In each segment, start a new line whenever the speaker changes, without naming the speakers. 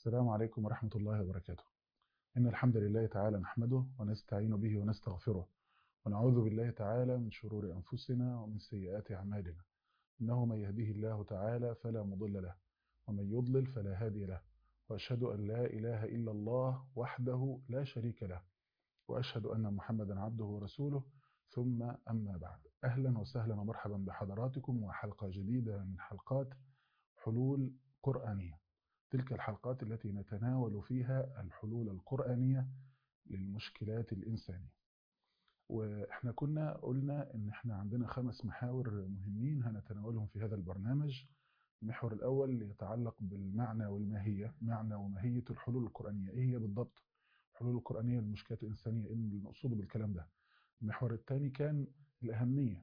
السلام عليكم ورحمة الله وبركاته إن الحمد لله تعالى نحمده ونستعين به ونستغفره ونعوذ بالله تعالى من شرور أنفسنا ومن سيئات أعمالنا إنه من يهديه الله تعالى فلا مضل له ومن يضلل فلا هادي له وأشهد أن لا إله إلا الله وحده لا شريك له وأشهد أن محمدا عبده ورسوله ثم أما بعد أهلا وسهلا ومرحبا بحضراتكم وحلقة جديدة من حلقات حلول قرآنية تلك الحلقات التي نتناول فيها الحلول القرآنية للمشكلات الإنسانية وإحنا كنا قلنا إن إحنا عندنا خمس محاور مهمين هنتناولهم في هذا البرنامج المحور الأول يتعلق بالمعنى والماهية معنى وماهية الحلول القرآنية إيه هي بالضبط الحلول القرآنية للمشكلات الإنسانية إيه المقصود بالكلام ده المحور الثاني كان الأهمية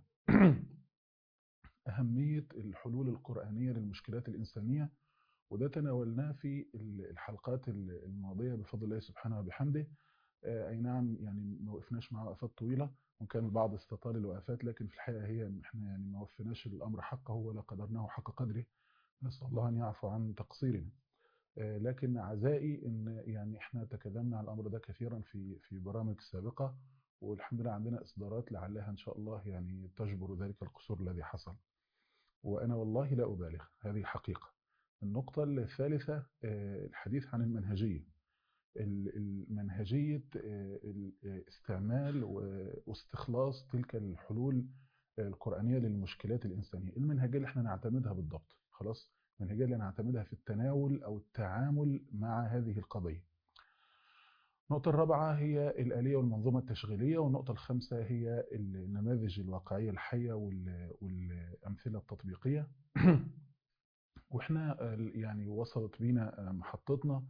أهمية الحلول القرآنية للمشكلات الإنسانية وده تناولناه في الحلقات الماضية بفضل الله سبحانه وبحمده أي نعم يعني ما وقفناش مع وقفات طويلة وكان البعض استطال الوقفات لكن في الحقيقة هي احنا يعني ما وفناش الأمر حقه ولا قدرناه حق قدره نسأل الله أن يعفو عن تقصيرنا لكن عزائي ان يعني احنا تكلمنا عن الامر ده كثيرا في في برامج سابقه والحمد لله عندنا اصدارات لعلها ان شاء الله يعني تجبر ذلك القصور الذي حصل وانا والله لا ابالغ هذه حقيقه النقطه الثالثه الحديث عن المنهجيه المنهجيه استعمال واستخلاص تلك الحلول القرانيه للمشكلات الانسانيه المنهجيه اللي احنا نعتمدها بالضبط خلاص المنهجيه اللي نعتمدها في التناول او التعامل مع هذه القضيه النقطة الرابعة هي الآلية والمنظومة التشغيلية والنقطة الخامسة هي النماذج الواقعية الحية والأمثلة التطبيقية وإحنا يعني وصلت بينا محطتنا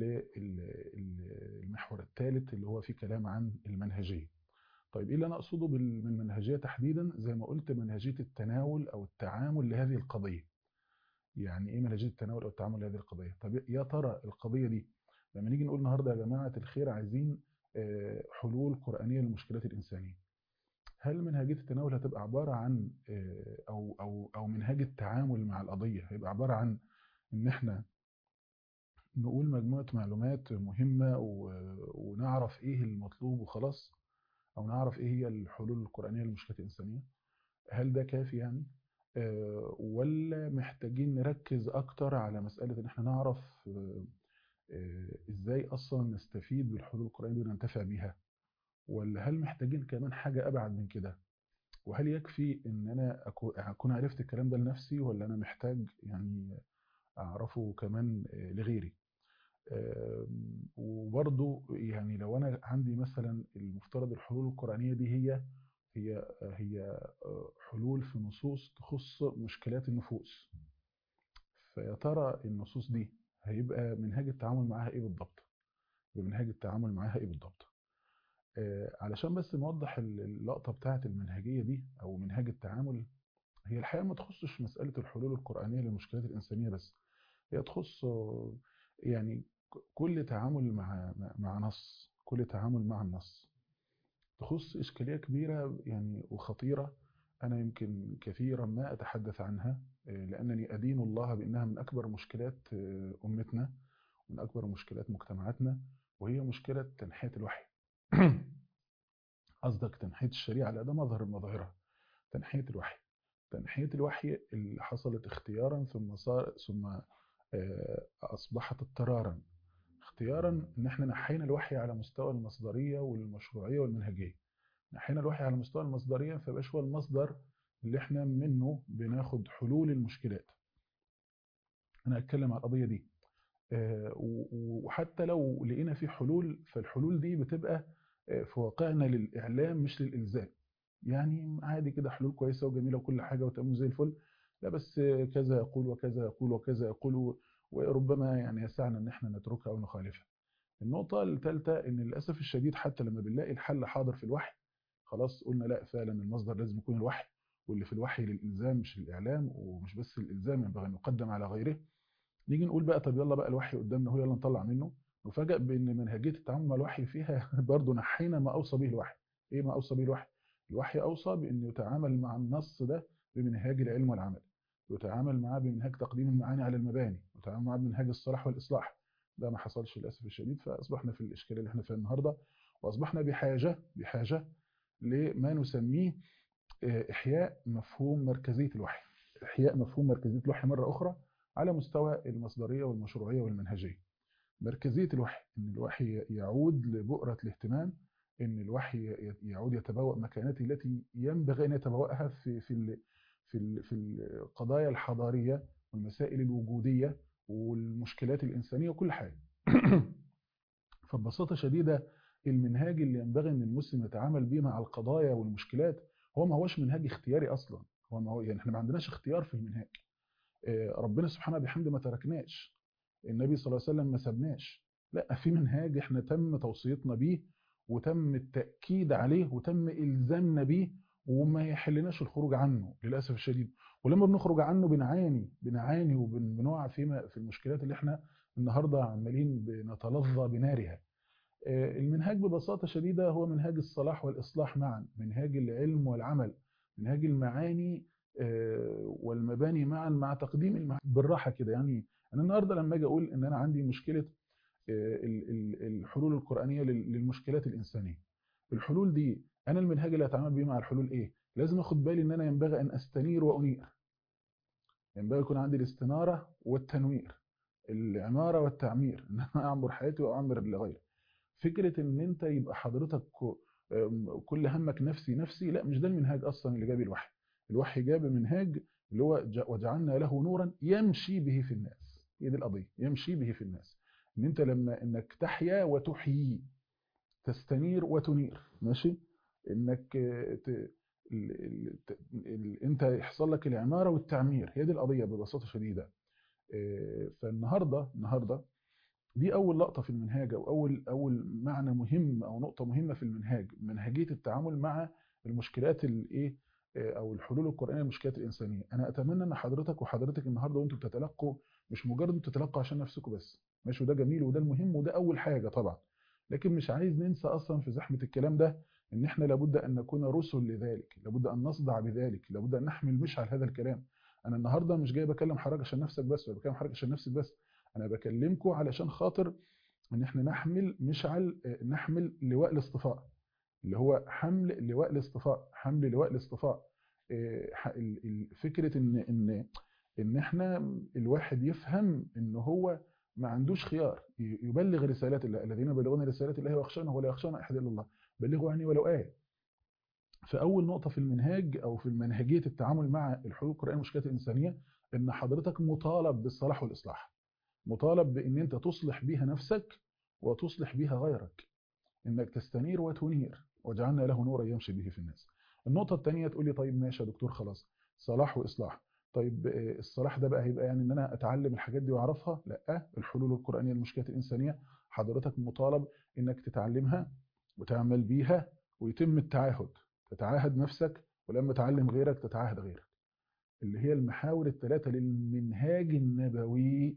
للمحور الثالث اللي هو فيه كلام عن المنهجية طيب إيه اللي أنا أقصده بالمنهجية تحديدا زي ما قلت منهجية التناول أو التعامل لهذه القضية يعني إيه منهجية التناول أو التعامل لهذه القضية طب يا ترى القضية دي لما نيجي نقول النهارده يا جماعه الخير عايزين حلول قرانيه للمشكلات الانسانيه هل منهجيه التناول هتبقى عباره عن او او او منهج التعامل مع القضيه هيبقى عباره عن ان احنا نقول مجموعه معلومات مهمه ونعرف ايه المطلوب وخلاص او نعرف ايه هي الحلول القرانيه للمشكلات الانسانيه هل ده كافي يعني ولا محتاجين نركز اكتر على مساله ان احنا نعرف ازاي اصلا نستفيد بالحلول القرآنية دي وننتفع بيها ولا هل محتاجين كمان حاجة ابعد من كده وهل يكفي ان انا اكون عرفت الكلام ده لنفسي ولا انا محتاج يعني اعرفه كمان لغيري وبرضو يعني لو انا عندي مثلا المفترض الحلول القرآنية دي هي هي هي حلول في نصوص تخص مشكلات النفوس فيا ترى النصوص دي هيبقى منهاج التعامل معاها ايه بالضبط بمنهاج التعامل معاها ايه بالضبط آه علشان بس نوضح اللقطة بتاعة المنهجية دي او منهاج التعامل هي الحقيقة ما تخصش مسألة الحلول القرآنية للمشكلات الإنسانية بس هي تخص يعني كل تعامل مع مع نص كل تعامل مع النص تخص إشكالية كبيرة يعني وخطيرة أنا يمكن كثيرا ما أتحدث عنها لأنني أدين الله بأنها من أكبر مشكلات أمتنا ومن أكبر مشكلات مجتمعاتنا وهي مشكلة تنحية الوحي قصدك تنحية الشريعة لا ده مظهر مظاهرها تنحية الوحي تنحية الوحي اللي حصلت اختيارا ثم صار ثم أصبحت اضطرارا اختيارا ان احنا نحينا الوحي على مستوى المصدرية والمشروعية والمنهجية نحينا الوحي على مستوى المصدرية فبقاش هو المصدر اللي احنا منه بناخد حلول المشكلات انا اتكلم على القضية دي أه وحتى لو لقينا في حلول فالحلول دي بتبقى في واقعنا للإعلام مش للإلزام يعني عادي كده حلول كويسة وجميلة وكل حاجة وتمام زي الفل لا بس كذا يقول وكذا يقول وكذا يقول وربما يعني يسعنا ان احنا نتركها او نخالفها النقطة الثالثة ان للأسف الشديد حتى لما بنلاقي الحل حاضر في الوحي خلاص قلنا لا فعلا المصدر لازم يكون الوحي واللي في الوحي للإلزام مش للإعلام ومش بس الإلزام ينبغي أن يقدم على غيره نيجي نقول بقى طب يلا بقى الوحي قدامنا هو يلا نطلع منه نفاجئ بأن منهجية التعامل مع الوحي فيها برضه نحينا ما أوصى به الوحي إيه ما أوصى به الوحي الوحي أوصى بأن يتعامل مع النص ده بمنهاج العلم والعمل يتعامل معاه بمنهاج تقديم المعاني على المباني يتعامل معاه بمنهاج الصلاح والإصلاح ده ما حصلش للاسف الشديد فاصبحنا في الاشكال اللي احنا فيها النهارده واصبحنا بحاجه بحاجه لما نسميه احياء مفهوم مركزيه الوحي احياء مفهوم مركزيه الوحي مره اخرى على مستوى المصدريه والمشروعيه والمنهجيه مركزيه الوحي ان الوحي يعود لبؤره الاهتمام ان الوحي يعود يتبوأ مكانته التي ينبغي ان يتبوأها في في في في القضايا الحضاريه والمسائل الوجوديه والمشكلات الانسانيه وكل حاجه فببساطه شديده المنهاج اللي ينبغي ان المسلم يتعامل به مع القضايا والمشكلات هو ما هوش منهاج اختياري اصلا هو ما هو يعني احنا ما عندناش اختيار في المنهاج ربنا سبحانه بحمده ما تركناش النبي صلى الله عليه وسلم ما سابناش لا في منهاج احنا تم توصيتنا بيه وتم التاكيد عليه وتم الزامنا بيه وما يحلناش الخروج عنه للاسف الشديد ولما بنخرج عنه بنعاني بنعاني وبنقع فيما في المشكلات اللي احنا النهارده عمالين بنتلظى بنارها المنهاج ببساطه شديده هو منهاج الصلاح والاصلاح معا منهاج العلم والعمل منهاج المعاني والمباني معا مع تقديم المعاني بالراحه كده يعني انا النهارده لما اجي اقول ان انا عندي مشكله الحلول القرانيه للمشكلات الانسانيه الحلول دي انا المنهاج اللي هتعامل بيه مع الحلول ايه لازم اخد بالي ان انا ينبغي ان استنير وانير ينبغي يكون عندي الاستناره والتنوير العماره والتعمير ان انا اعمر حياتي واعمر لغيري فكره ان انت يبقى حضرتك كل همك نفسي نفسي لا مش ده المنهاج اصلا اللي جاب الوحي الوحي جاب منهاج اللي هو وجعلنا له نورا يمشي به في الناس هي دي القضيه يمشي به في الناس ان انت لما انك تحيا وتحيي تستنير وتنير ماشي انك ت... ال... ال... ال... انت يحصل لك العماره والتعمير هي دي القضيه ببساطه شديده فالنهارده النهارده دي اول لقطه في المنهاج او اول اول معنى مهم او نقطه مهمه في المنهاج منهجيه التعامل مع المشكلات الايه او الحلول القرانيه للمشكلات الانسانيه انا اتمنى ان حضرتك وحضرتك النهارده وانتم بتتلقوا مش مجرد انتوا بتتلقوا عشان نفسكم بس ماشي وده جميل وده المهم وده اول حاجه طبعا لكن مش عايز ننسى اصلا في زحمه الكلام ده ان احنا لابد ان نكون رسل لذلك لابد ان نصدع بذلك لابد ان نحمل مشعل هذا الكلام انا النهارده مش جاي بكلم حضرتك عشان نفسك بس ولا بكلم حضرتك عشان نفسك بس انا بكلمكم علشان خاطر ان احنا نحمل مشعل نحمل لواء الاصطفاء اللي هو حمل لواء الاصطفاء حمل لواء الاصطفاء فكره ان ان ان احنا الواحد يفهم ان هو ما عندوش خيار يبلغ رسالات الله الذين يبلغون رسالات الله ويخشونه ولا يخشون احد الا الله بلغوا عني ولو ايه فاول نقطه في المنهاج او في منهجيه التعامل مع الحلول القرانيه والمشكلات الانسانيه ان حضرتك مطالب بالصلاح والاصلاح مطالب بان انت تصلح بيها نفسك وتصلح بيها غيرك انك تستنير وتنير وجعلنا له نورا يمشي به في الناس النقطه الثانيه تقول لي طيب ماشي يا دكتور خلاص صلاح واصلاح طيب الصلاح ده بقى هيبقى يعني ان انا اتعلم الحاجات دي واعرفها لا الحلول القرانيه للمشكلات الانسانيه حضرتك مطالب انك تتعلمها وتعمل بيها ويتم التعاهد تتعاهد نفسك ولما تعلم غيرك تتعاهد غيرك اللي هي المحاور الثلاثه للمنهاج النبوي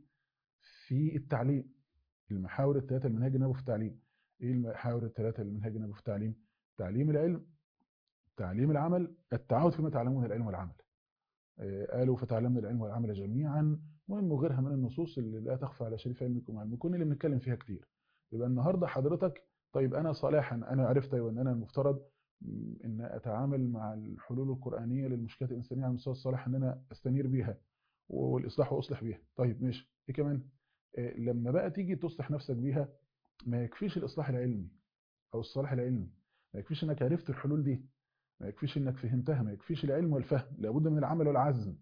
في التعليم المحاور الثلاثه للمنهاج النبوي في التعليم ايه المحاور الثلاثه للمنهاج النبوي في التعليم تعليم العلم تعليم العمل التعاهد فيما تعلمون العلم والعمل قالوا فتعلمنا العلم والعمل جميعا مهم وغيرها من النصوص اللي لا تخفى على شريف علمكم وعلمكم اللي بنتكلم فيها كتير يبقى النهارده حضرتك طيب انا صالحا انا عرفت ايوه ان انا المفترض ان اتعامل مع الحلول القرانيه للمشكلات الانسانيه على المستوى الصالح ان انا استنير بيها والاصلاح واصلح بيها طيب ماشي ايه كمان إيه لما بقى تيجي تصلح نفسك بيها ما يكفيش الاصلاح العلمي او الصلاح العلمي ما يكفيش انك عرفت الحلول دي ما يكفيش انك فهمتها ما يكفيش العلم والفهم لابد من العمل والعزم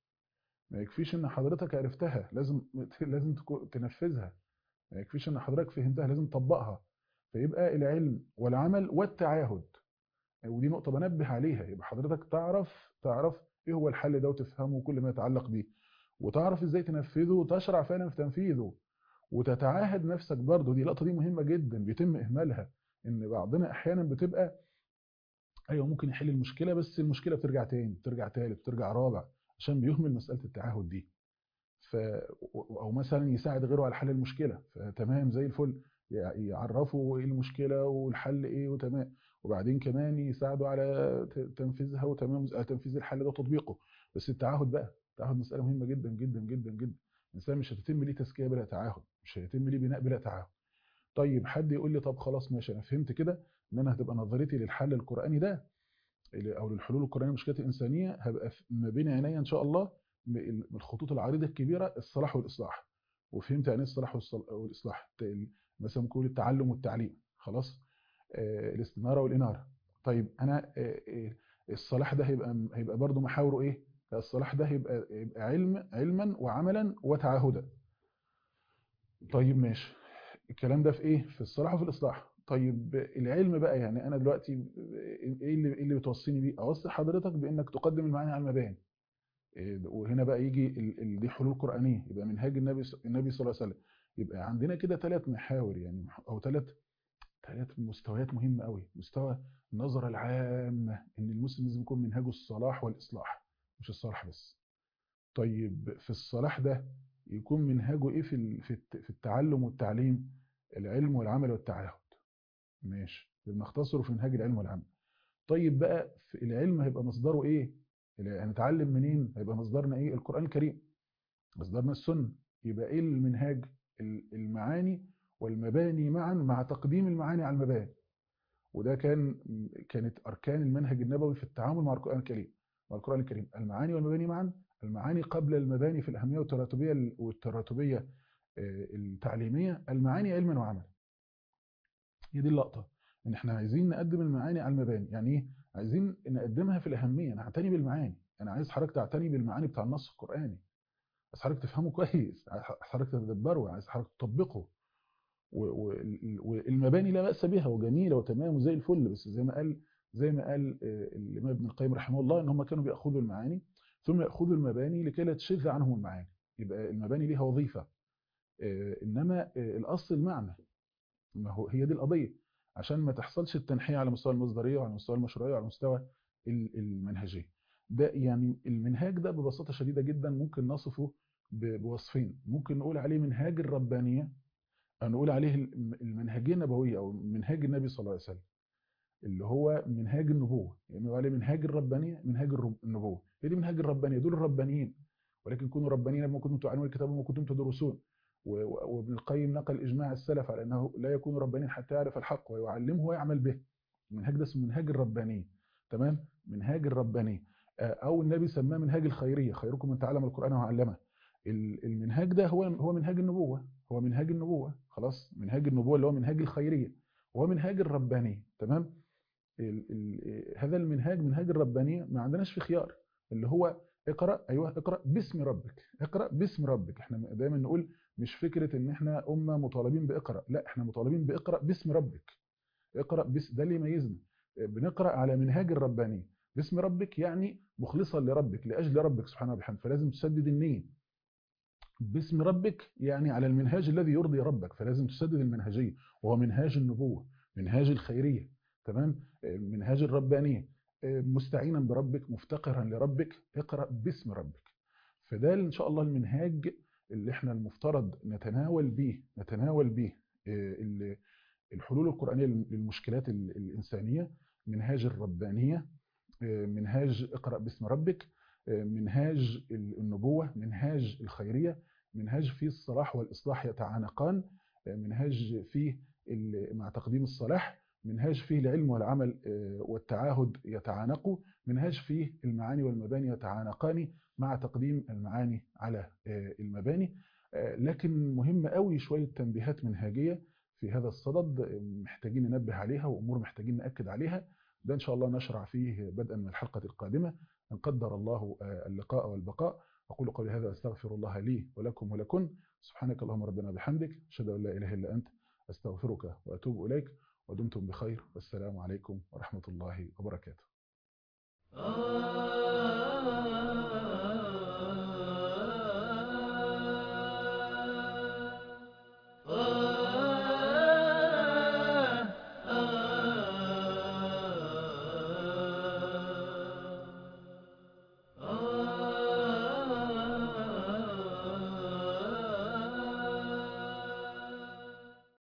ما يكفيش ان حضرتك عرفتها لازم لازم تنفذها ما يكفيش ان حضرتك فهمتها لازم تطبقها فيبقى العلم والعمل والتعاهد ودي نقطه بنبه عليها يبقى حضرتك تعرف تعرف ايه هو الحل ده وتفهمه كل ما يتعلق بيه وتعرف ازاي تنفذه وتشرع فعلا في تنفيذه وتتعاهد نفسك برضه دي لقطه دي مهمه جدا بيتم اهمالها ان بعضنا احيانا بتبقى ايوه ممكن يحل المشكله بس المشكله بترجع تاني بترجع تالت بترجع رابع عشان بيهمل مساله التعاهد دي ف او مثلا يساعد غيره على حل المشكله فتمام زي الفل يعرفوا ايه المشكله والحل ايه وتمام وبعدين كمان يساعدوا على تنفيذها وتمام تنفيذ الحل ده وتطبيقه بس التعاهد بقى التعاهد مساله مهمه جدا جدا جدا جدا الانسان مش هتتم ليه تزكيه بلا تعاهد مش هيتم ليه بناء بلا تعاهد طيب حد يقول لي طب خلاص ماشي انا فهمت كده ان انا هتبقى نظرتي للحل القراني ده او للحلول القرانيه للمشكلات الانسانيه هبقى ما بين عينيا ان شاء الله الخطوط العريضه الكبيره الصلاح والاصلاح وفهمت يعني ايه الصلاح والاصلاح مثلا ممكن التعلم والتعليم خلاص آه الاستناره والاناره طيب انا آه الصلاح ده هيبقى هيبقى برضه محاوره ايه الصلاح ده هيبقى يبقى علم علما وعملا وتعاهدا طيب ماشي الكلام ده في ايه في الصلاح وفي الاصلاح طيب العلم بقى يعني انا دلوقتي ايه اللي ايه اللي بتوصيني بيه اوصي حضرتك بانك تقدم المعاني على المباني وهنا بقى يجي دي حلول قرانيه يبقى منهاج النبي النبي صلى الله عليه وسلم يبقى عندنا كده ثلاث محاور يعني او ثلاث ثلاث مستويات مهمه قوي مستوى النظره العامه ان المسلم لازم يكون منهجه الصلاح والاصلاح مش الصلاح بس طيب في الصلاح ده يكون منهجه ايه في في التعلم والتعليم العلم والعمل والتعاهد ماشي بنختصره في منهاج العلم والعمل طيب بقى في العلم هيبقى مصدره ايه هنتعلم منين هيبقى مصدرنا ايه القران الكريم مصدرنا السنه يبقى ايه المنهاج المعاني والمباني معا مع تقديم المعاني على المباني وده كان كانت اركان المنهج النبوي في التعامل مع القران الكريم مع القران الكريم المعاني والمباني معا المعاني قبل المباني في الاهميه والتراتبيه والتراتبيه التعليميه المعاني علما وعملا هي دي اللقطه ان احنا عايزين نقدم المعاني على المباني يعني ايه عايزين نقدمها في الاهميه نعتني بالمعاني انا عايز حضرتك تعتني بالمعاني بتاع النص القراني عايز حضرتك تفهمه كويس عايز حضرتك تدبره عايز حضرتك تطبقه والمباني لا باس بها وجميله وتمام وزي الفل بس زي ما قال زي ما قال الامام ابن القيم رحمه الله ان هم كانوا بياخذوا المعاني ثم ياخذوا المباني لكي لا تشذ عنهم المعاني يبقى المباني ليها وظيفه انما الاصل المعنى ما هو هي دي القضيه عشان ما تحصلش التنحيه على مستوى المصدريه وعلى مستوى المشروعيه وعلى مستوى المنهجيه ده يعني المنهاج ده ببساطه شديده جدا ممكن نصفه بوصفين ممكن نقول عليه منهاج الربانيه او نقول عليه المنهجيه النبويه او منهاج النبي صلى الله عليه وسلم اللي هو منهاج النبوه يعني نقول عليه منهاج الربانيه منهاج النبوه هي دي منهاج الربانيه دول الربانيين ولكن كونوا ربانيين بما كنتم تعلمون الكتاب وما كنتم تدرسون وابن القيم نقل اجماع السلف على انه لا يكون ربانيا حتى يعرف الحق ويعلمه ويعمل به المنهاج ده اسمه منهاج الربانيه تمام منهاج الربانيه او النبي سماه منهاج الخيريه خيركم من تعلم القران وعلمه المنهاج ده هو هو منهاج النبوه هو منهاج النبوه خلاص منهاج النبوه اللي هو منهاج الخيريه وهو منهاج الربانيه تمام ال ال هذا المنهاج منهاج الربانيه ما عندناش في خيار اللي هو اقرا ايوه اقرا باسم ربك اقرا باسم ربك احنا دايما نقول مش فكره ان احنا امه مطالبين باقرا لا احنا مطالبين باقرا باسم ربك اقرا بس ده اللي يميزنا بنقرا على منهاج الربانيه باسم ربك يعني مخلصا لربك لاجل ربك سبحانه وبحمده فلازم تسدد النيه باسم ربك يعني على المنهاج الذي يرضي ربك فلازم تسدد المنهجيه وهو منهاج النبوه منهاج الخيريه تمام منهاج الربانيه مستعينا بربك مفتقرا لربك اقرا باسم ربك فده ان شاء الله المنهاج اللي احنا المفترض نتناول به نتناول به الحلول القرآنية للمشكلات الإنسانية منهاج الربانية منهاج اقرأ باسم ربك منهاج النبوة منهاج الخيرية منهاج فيه الصلاح والإصلاح يتعانقان منهاج فيه مع تقديم الصلاح منهاج فيه العلم والعمل والتعاهد يتعانقوا منهاج فيه المعاني والمباني يتعانقان مع تقديم المعاني على المباني لكن مهم قوي شوية تنبيهات منهاجية في هذا الصدد محتاجين ننبه عليها وأمور محتاجين نأكد عليها ده إن شاء الله نشرع فيه بدءا من الحلقة القادمة إن قدر الله اللقاء والبقاء أقول قولي هذا أستغفر الله لي ولكم ولكن سبحانك اللهم ربنا بحمدك أشهد أن لا إله إلا أنت أستغفرك وأتوب إليك ودمتم بخير والسلام عليكم ورحمة الله وبركاته